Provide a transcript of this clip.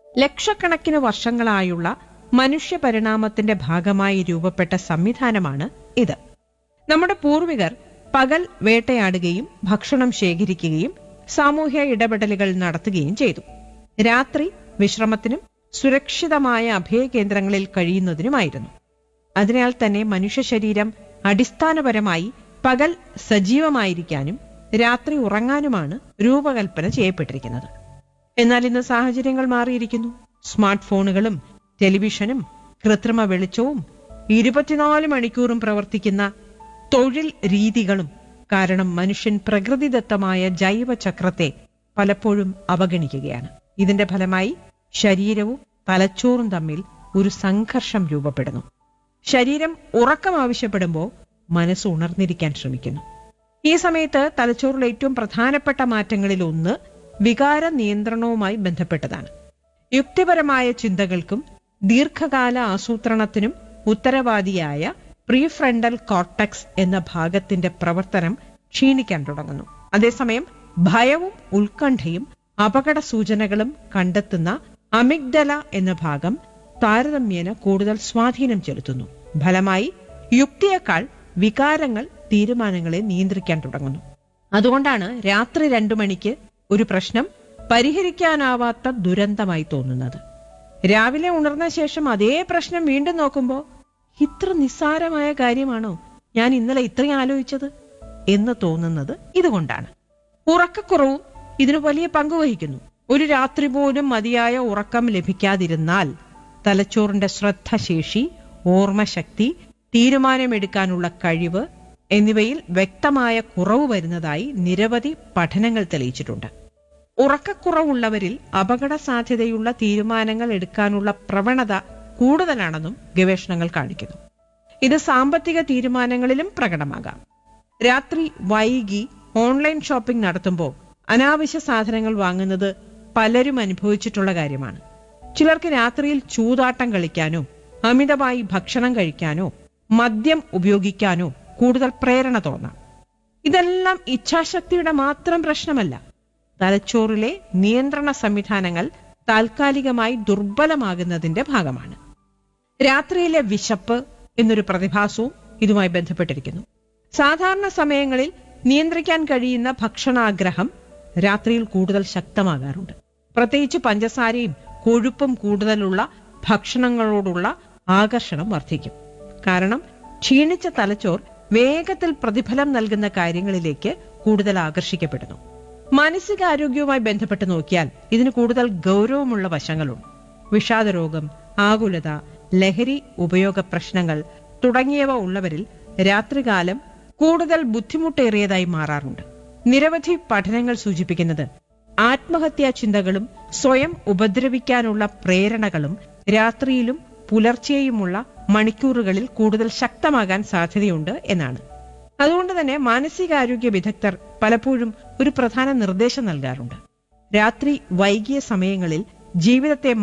ലക്ഷക്കണക്കിന് വർഷങ്ങളായുള്ള മനുഷ്യ പരിണാമത്തിന്റെ ഭാഗമായി രൂപപ്പെട്ട സംവിധാനമാണ് ഇത് നമ്മുടെ പൂർവികർ പകൽ വേട്ടയാടുകയും ഭക്ഷണം ശേഖരിക്കുകയും സാമൂഹ്യ ഇടപെടലുകൾ നടത്തുകയും ചെയ്തു രാത്രി വിശ്രമത്തിനും സുരക്ഷിതമായ അഭയകേന്ദ്രങ്ങളിൽ കഴിയുന്നതിനുമായിരുന്നു അതിനാൽ തന്നെ മനുഷ്യ ശരീരം അടിസ്ഥാനപരമായി പകൽ സജീവമായിരിക്കാനും രാത്രി ഉറങ്ങാനുമാണ് രൂപകൽപ്പന ചെയ്യപ്പെട്ടിരിക്കുന്നത് എന്നാൽ ഇന്ന് സാഹചര്യങ്ങൾ മാറിയിരിക്കുന്നു സ്മാർട്ട് ഫോണുകളും ടെലിവിഷനും കൃത്രിമ വെളിച്ചവും ഇരുപത്തിനാല് മണിക്കൂറും പ്രവർത്തിക്കുന്ന തൊഴിൽ രീതികളും കാരണം മനുഷ്യൻ പ്രകൃതിദത്തമായ ജൈവചക്രത്തെ പലപ്പോഴും അവഗണിക്കുകയാണ് ഇതിന്റെ ഫലമായി ശരീരവും തലച്ചോറും തമ്മിൽ ഒരു സംഘർഷം രൂപപ്പെടുന്നു ശരീരം ഉറക്കം ആവശ്യപ്പെടുമ്പോൾ മനസ്സ് ഉണർന്നിരിക്കാൻ ശ്രമിക്കുന്നു ഈ സമയത്ത് തലച്ചോറിൽ ഏറ്റവും പ്രധാനപ്പെട്ട മാറ്റങ്ങളിൽ ഒന്ന് വികാര നിയന്ത്രണവുമായി ബന്ധപ്പെട്ടതാണ് യുക്തിപരമായ ചിന്തകൾക്കും ദീർഘകാല ആസൂത്രണത്തിനും ഉത്തരവാദിയായ പ്രീഫ്രണ്ടൽ കോർട്ടക്സ് എന്ന ഭാഗത്തിന്റെ പ്രവർത്തനം ക്ഷീണിക്കാൻ തുടങ്ങുന്നു അതേസമയം ഭയവും ഉത്കണ്ഠയും അപകട സൂചനകളും കണ്ടെത്തുന്ന അമിഗ്ഡല എന്ന ഭാഗം താരതമ്യേന കൂടുതൽ സ്വാധീനം ചെലുത്തുന്നു ഫലമായി യുക്തിയേക്കാൾ വികാരങ്ങൾ തീരുമാനങ്ങളെ നിയന്ത്രിക്കാൻ തുടങ്ങുന്നു അതുകൊണ്ടാണ് രാത്രി രണ്ടു മണിക്ക് ഒരു പ്രശ്നം പരിഹരിക്കാനാവാത്ത ദുരന്തമായി തോന്നുന്നത് രാവിലെ ഉണർന്ന ശേഷം അതേ പ്രശ്നം വീണ്ടും നോക്കുമ്പോൾ ഇത്ര നിസ്സാരമായ കാര്യമാണോ ഞാൻ ഇന്നലെ ഇത്രയും ആലോചിച്ചത് എന്ന് തോന്നുന്നത് ഇതുകൊണ്ടാണ് ഉറക്കക്കുറവും ഇതിന് വലിയ പങ്ക് വഹിക്കുന്നു ഒരു രാത്രി പോലും മതിയായ ഉറക്കം ലഭിക്കാതിരുന്നാൽ തലച്ചോറിന്റെ ശ്രദ്ധശേഷി ഓർമ്മശക്തി തീരുമാനമെടുക്കാനുള്ള കഴിവ് എന്നിവയിൽ വ്യക്തമായ കുറവ് വരുന്നതായി നിരവധി പഠനങ്ങൾ തെളിയിച്ചിട്ടുണ്ട് ഉറക്കക്കുറവുള്ളവരിൽ അപകട സാധ്യതയുള്ള തീരുമാനങ്ങൾ എടുക്കാനുള്ള പ്രവണത കൂടുതലാണെന്നും ഗവേഷണങ്ങൾ കാണിക്കുന്നു ഇത് സാമ്പത്തിക തീരുമാനങ്ങളിലും പ്രകടമാകാം രാത്രി വൈകി ഓൺലൈൻ ഷോപ്പിംഗ് നടത്തുമ്പോൾ അനാവശ്യ സാധനങ്ങൾ വാങ്ങുന്നത് പലരും അനുഭവിച്ചിട്ടുള്ള കാര്യമാണ് ചിലർക്ക് രാത്രിയിൽ ചൂതാട്ടം കളിക്കാനോ അമിതമായി ഭക്ഷണം കഴിക്കാനോ മദ്യം ഉപയോഗിക്കാനോ കൂടുതൽ പ്രേരണ തോന്നാം ഇതെല്ലാം ഇച്ഛാശക്തിയുടെ മാത്രം പ്രശ്നമല്ല തലച്ചോറിലെ നിയന്ത്രണ സംവിധാനങ്ങൾ താൽക്കാലികമായി ദുർബലമാകുന്നതിന്റെ ഭാഗമാണ് രാത്രിയിലെ വിശപ്പ് എന്നൊരു പ്രതിഭാസവും ഇതുമായി ബന്ധപ്പെട്ടിരിക്കുന്നു സാധാരണ സമയങ്ങളിൽ നിയന്ത്രിക്കാൻ കഴിയുന്ന ഭക്ഷണാഗ്രഹം രാത്രിയിൽ കൂടുതൽ ശക്തമാകാറുണ്ട് പ്രത്യേകിച്ച് പഞ്ചസാരയും കൊഴുപ്പും കൂടുതലുള്ള ഭക്ഷണങ്ങളോടുള്ള ആകർഷണം വർദ്ധിക്കും കാരണം ക്ഷീണിച്ച തലച്ചോർ വേഗത്തിൽ പ്രതിഫലം നൽകുന്ന കാര്യങ്ങളിലേക്ക് കൂടുതൽ ആകർഷിക്കപ്പെടുന്നു മാനസികാരോഗ്യവുമായി ബന്ധപ്പെട്ട് നോക്കിയാൽ ഇതിന് കൂടുതൽ ഗൗരവമുള്ള വശങ്ങളുണ്ട് വിഷാദരോഗം ആകുലത ലഹരി ഉപയോഗ പ്രശ്നങ്ങൾ തുടങ്ങിയവ ഉള്ളവരിൽ രാത്രികാലം കൂടുതൽ ബുദ്ധിമുട്ടേറിയതായി മാറാറുണ്ട് നിരവധി പഠനങ്ങൾ സൂചിപ്പിക്കുന്നത് ആത്മഹത്യാ ചിന്തകളും സ്വയം ഉപദ്രവിക്കാനുള്ള പ്രേരണകളും രാത്രിയിലും പുലർച്ചെയുമുള്ള മണിക്കൂറുകളിൽ കൂടുതൽ ശക്തമാകാൻ സാധ്യതയുണ്ട് എന്നാണ് അതുകൊണ്ട് തന്നെ മാനസികാരോഗ്യ വിദഗ്ധർ പലപ്പോഴും ഒരു പ്രധാന നിർദ്ദേശം നൽകാറുണ്ട് രാത്രി വൈകിയ സമയങ്ങളിൽ ജീവിതത്തെ